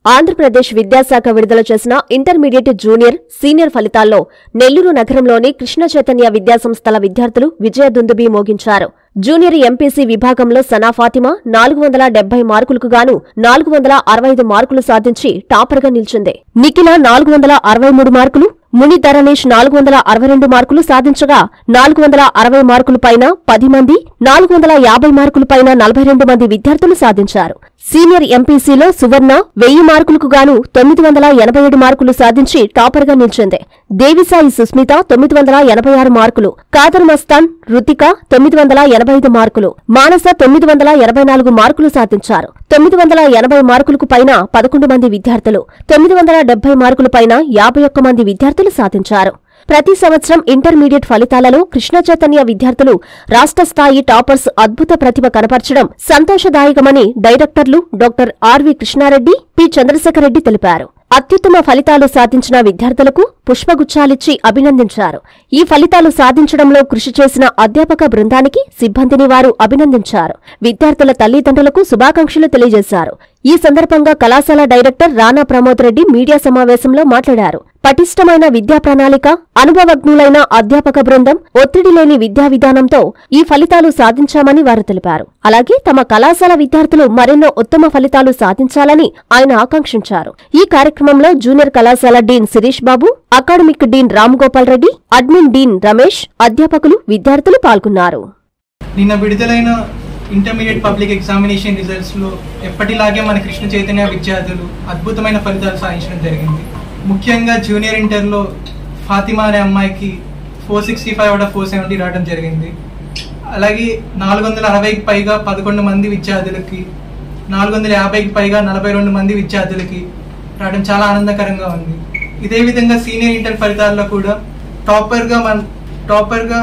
ఆంధ్రప్రదేశ్ విద్యాశాఖ విడుదల చేసిన ఇంటర్మీడియట్ జూనియర్ సీనియర్ ఫలితాల్లో నెల్లూరు నగరంలోని కృష్ణ చైతన్య విద్యాసంస్థల విద్యార్థులు విజయ దుందుబి మోగించారు జూనియర్ ఎంపీసీ విభాగంలో సనా ఫాతిమా నాలుగు వందల డెబ్బై మార్కులకు గాను నాలుగు వందల అరవై ఐదు మార్కులు సాధించి టాపర్గా నిలిచింది నిఖిల నాలుగు వందల అరవై మూడు మార్కులు ముని ధరణేష్ నాలుగు వందల అరవై రెండు మార్కులు సాధించగా నాలుగు వందల అరవై మార్కుల పైన పది మంది నాలుగు వందల యాభై మార్కుల పైన నలభై రెండు మంది విద్యార్థులు సాధించారు సీనియర్ ఎంపీసీలో సువర్ణ వెయ్యి మార్కులకు గాను తొమ్మిది వందల ఎనభై ఏడు మార్కులు సాధించి టాపర్గా నిలిచింది దేవిసాయి సుస్మిత తొమ్మిది వందల ఎనభై ఆరు మార్కులు కాదర్ మస్తాన్ రుతిక తొమ్మిది వందల ఎనభై ఐదు మార్కులు మానస తొమ్మిది వందల ఎనభై నాలుగు మార్కులు సాధించారు తొమ్మిది వందల ఎనభై మార్కులకు పైన పదకొండు మంది విద్యార్థులు తొమ్మిది వందల డెబ్బై మార్కుల పైన యాభై ఒక్క మంది విద్యార్థులు సాధించారు ప్రతి సంవత్సరం ఇంటర్మీడియట్ ఫలితాలలో కృష్ణ చైతన్య విద్యార్థులు రాష్ట్ర స్థాయి టాపర్స్ అద్భుత ప్రతిభ కనపరచడం సంతోషదాయకమని డైరెక్టర్లు doctor RV Krishna Reddy P Chandrasekhar Reddy తెలిపారు అత్యుత్తమ ఫలితాలు సాధించిన విద్యార్థులకు పుష్పగుచ్చాలిచ్చి అభినందించారు ఈ ఫలితాలు సాధించడంలో కృషి చేసిన అధ్యాపక బృందానికి సిబ్బందిని వారు అభినందించారు విద్యార్థుల తల్లిదండ్రులకు శుభాకాంక్షలు తెలియజేశారు ఈ సందర్భంగా కళాశాల డైరెక్టర్ రాణా ప్రమోద్ రెడ్డి మీడియా సమావేశంలో మాట్లాడారు పటిష్టమైన విద్యా ప్రణాళిక అనుభవజ్ఞులైన అధ్యాపక బృందం ఒత్తిడి లేని విద్యా విధానంతో ఈ ఫలితాలు సాధించామని వారు తెలిపారు అలాగే తమ కళాశాల విద్యార్థులు మరెన్నో ఉత్తమ ఫలితాలు సాధించాలని ఆయన ఆకాంక్షించారు ఈ కార్యక్రమంలో జూనియర్ కళాశాల dean Sirish Babu academic dean Ramgopal Reddy admin dean Ramesh అధ్యాపకులు విద్యార్థులు పాల్గొన్నారు నిన్న విడుదలైన ఇంటర్మీడియట్ పబ్లిక్ ఎగ్జామినేషన్ రిజల్ట్స్ లో ఎప్పటిలాగే మన కృష్ణ చైతన్య విద్యార్థులు అద్భుతమైన ఫలితాలు సాధించడం జరిగింది ముఖ్యంగా జూనియర్ ఇంటర్లో ఫాతిమా అనే అమ్మాయికి four sixty five out of four seventy రావడం జరిగింది అలాగే నాలుగు వందల అరవైకి పైగా పదకొండు మంది విద్యార్థులకి నాలుగు వందల యాభైకి పైగా నలభై రెండు మంది విద్యార్థులకి రావడం చాలా ఆనందకరంగా ఉంది ఇదే విధంగా సీనియర్ ఇంటర్ ఫలితాల్లో కూడా టాపర్గా మన టాపర్గా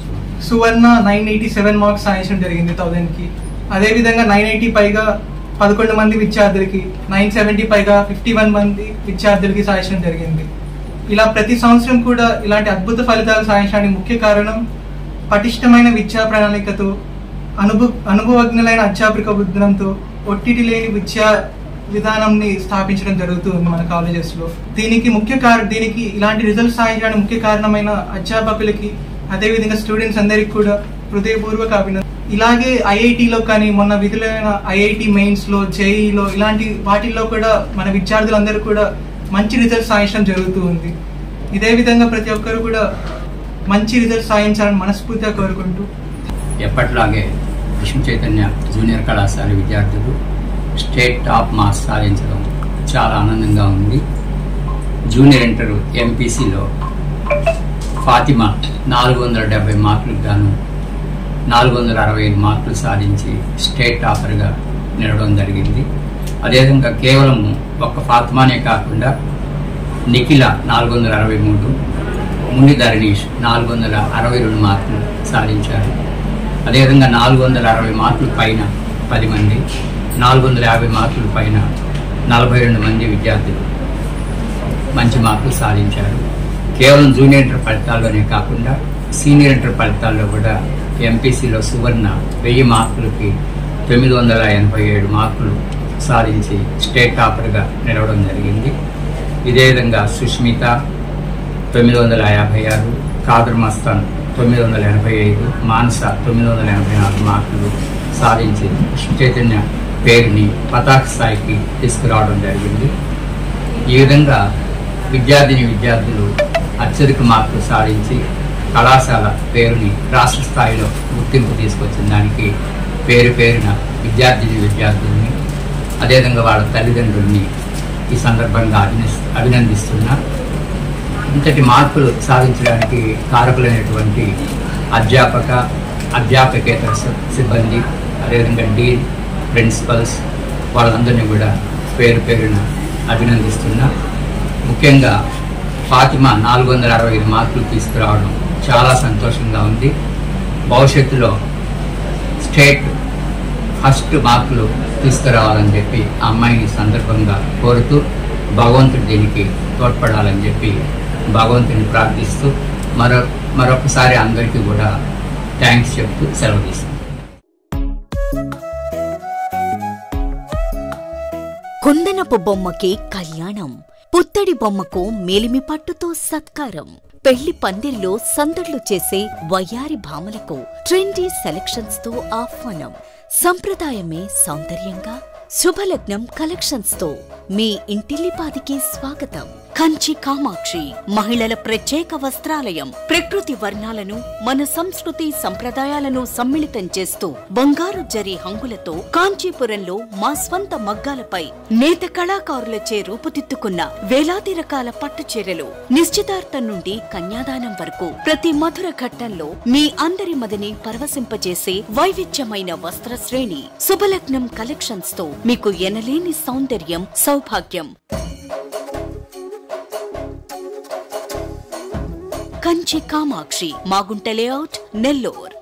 Suvarna nine eighty seven marks సాధించడం జరిగింది థౌజండ్ కి అదే విధంగా నైన్ ఎయిటీ పైగా పదకొండు మంది విద్యార్థులకి నైన్ సెవెంటీ పైగా ఫిఫ్టీ వన్ మంది విద్యార్థులకి సాధించడం జరిగింది ఇలా ప్రతి సంవత్సరం కూడా ఇలాంటి అద్భుత ఫలితాలు సాధించడానికి ముఖ్య కారణం పటిష్టమైన విద్యా ప్రణాళికతో అనుభవ అనుభవజ్ఞులైన అధ్యాపక బుద్ధంతో ఒత్తిడి లేని విద్యా విధానంని స్థాపించడం జరుగుతుంది మన కాలేజెస్ లో దీనికి ముఖ్య కారణం దీనికి ఇలాంటి రిజల్ట్స్ సాధించడానికి ముఖ్య కారణమైన అధ్యాపకులకి అదేవిధంగా స్టూడెంట్స్ అందరికి కూడా హృదయపూర్వక అభినందన ఇలాగే ఐఐటిలో కానీ మొన్న విధులైన ఐఐటి మెయిన్స్ లో జేఈలో ఇలాంటి వాటిల్లో కూడా మన విద్యార్థులందరూ కూడా మంచి రిజల్ట్స్ సాధించడం జరుగుతూ ఉంది ఇదే విధంగా ప్రతి ఒక్కరు కూడా మంచి రిజల్ట్స్ సాధించాలని మనస్ఫూర్తిగా కోరుకుంటూ ఎప్పటిలాగే కృష్ణ చైతన్య జూనియర్ కళాశాల విద్యార్థులు స్టేట్ టాప్ మార్క్స్ సాధించడం చాలా ఆనందంగా ఉంది జూనియర్ ఇంటర్ ఎంపీసీలో ఫాతిమా నాలుగు వందల డెబ్బై మార్కులకు గాను నాలుగు వందల అరవై ఐదు మార్కులు సాధించి స్టేట్ టాపర్గా నిలవడం జరిగింది అదేవిధంగా కేవలం ఒక్క ఫాతిమానే కాకుండా నిఖిల నాలుగు వందల అరవై మూడు ముని ధరణీష్ నాలుగు వందల అరవై రెండు మార్కులు సాధించారు అదేవిధంగా నాలుగు వందల అరవై మార్కుల పైన పది మంది నాలుగు వందల యాభై మార్కుల పైన నలభై రెండు మంది విద్యార్థులు మంచి మార్కులు సాధించారు కేవలం జూనియర్ ఇంటర్ ఫలితాల్లోనే కాకుండా సీనియర్ ఇంటర్ ఫలితాల్లో కూడా ఎంపీసీలో సువర్ణ వెయ్యి మార్కులకి తొమ్మిది వందల ఎనభై ఏడు మార్కులు సాధించి స్టేట్ టాపర్గా నిలవడం జరిగింది ఇదే విధంగా సుష్మిత తొమ్మిది వందల యాభై ఆరు కాదర్ మస్తాన్ తొమ్మిది వందల ఎనభై ఐదు మానస తొమ్మిది వందల ఎనభై నాలుగు మార్కులు సాధించి కృష్ణ చైతన్య పేరుని పతాక స్థాయికి తీసుకురావడం జరిగింది ఈ విధంగా విద్యార్థిని విద్యార్థులు అత్యధిక మార్కులు సాధించి కళాశాల పేరుని రాష్ట్ర స్థాయిలో గుర్తింపు తీసుకొచ్చిన దానికి పేరు పేరున విద్యార్థిని విద్యార్థుల్ని అదేవిధంగా వాళ్ళ తల్లిదండ్రుల్ని ఈ సందర్భంగా అభినంది అభినందిస్తున్నా ఇంతటి మార్పులు సాధించడానికి కారకులైనటువంటి అధ్యాపక అధ్యాపకేతర సి- సిబ్బంది అదేవిధంగా డీన్ ప్రిన్సిపల్స్ వాళ్ళందరినీ కూడా పేరు పేరున అభినందిస్తున్నా ముఖ్యంగా ఫాతిమా నాలుగు వందల అరవై ఐదు మార్కులు తీసుకురావడం చాలా సంతోషంగా ఉంది భవిష్యత్తులో స్టేట్ ఫస్ట్ మార్కులు తీసుకురావాలని చెప్పి ఆ అమ్మాయిని ఈ సందర్భంగా కోరుతూ భగవంతుడు దీనికి తోడ్పడాలని చెప్పి భగవంతుని ప్రార్థిస్తూ మరో మరొకసారి అందరికీ కూడా థ్యాంక్స్ చెప్తూ సెలవు తీసుకుంటాం కుందనపు బొమ్మకి కళ్యాణం పుత్తడి బొమ్మకు మేలిమి పట్టుతో సత్కారం పెళ్లి పందిరిలో సందడ్లు చేసే వయ్యారి భామలకు ట్రెండీ సెలక్షన్స్ తో ఆహ్వానం సంప్రదాయమే సౌందర్యంగా శుభలగ్నం కలెక్షన్స్ తో మీ ఇంటిల్లిపాదికి స్వాగతం కంచి కామాక్షి మహిళల ప్రత్యేక వస్త్రాలయం ప్రకృతి వర్ణాలను మన సంస్కృతి సంప్రదాయాలను సమ్మిళితం చేస్తూ బంగారు జరి హంగులతో కాంచీపురంలో మా స్వంత మగ్గాలపై నేత కళాకారులచే రూపుదిద్దుకున్న వేలాది రకాల పట్టు చీరలు నిశ్చితార్థం నుండి కన్యాదానం వరకు ప్రతి మధుర ఘట్టంలో మీ అందరి మదిని పరవశింపజేసే వైవిధ్యమైన వస్త్ర శ్రేణి శుభలగ్నం కలెక్షన్స్ తో మీకు ఎనలేని సౌందర్యం సౌభాగ్యం కంచి కామాక్షి మాగుంట లేఅవుట్ నెల్లూర్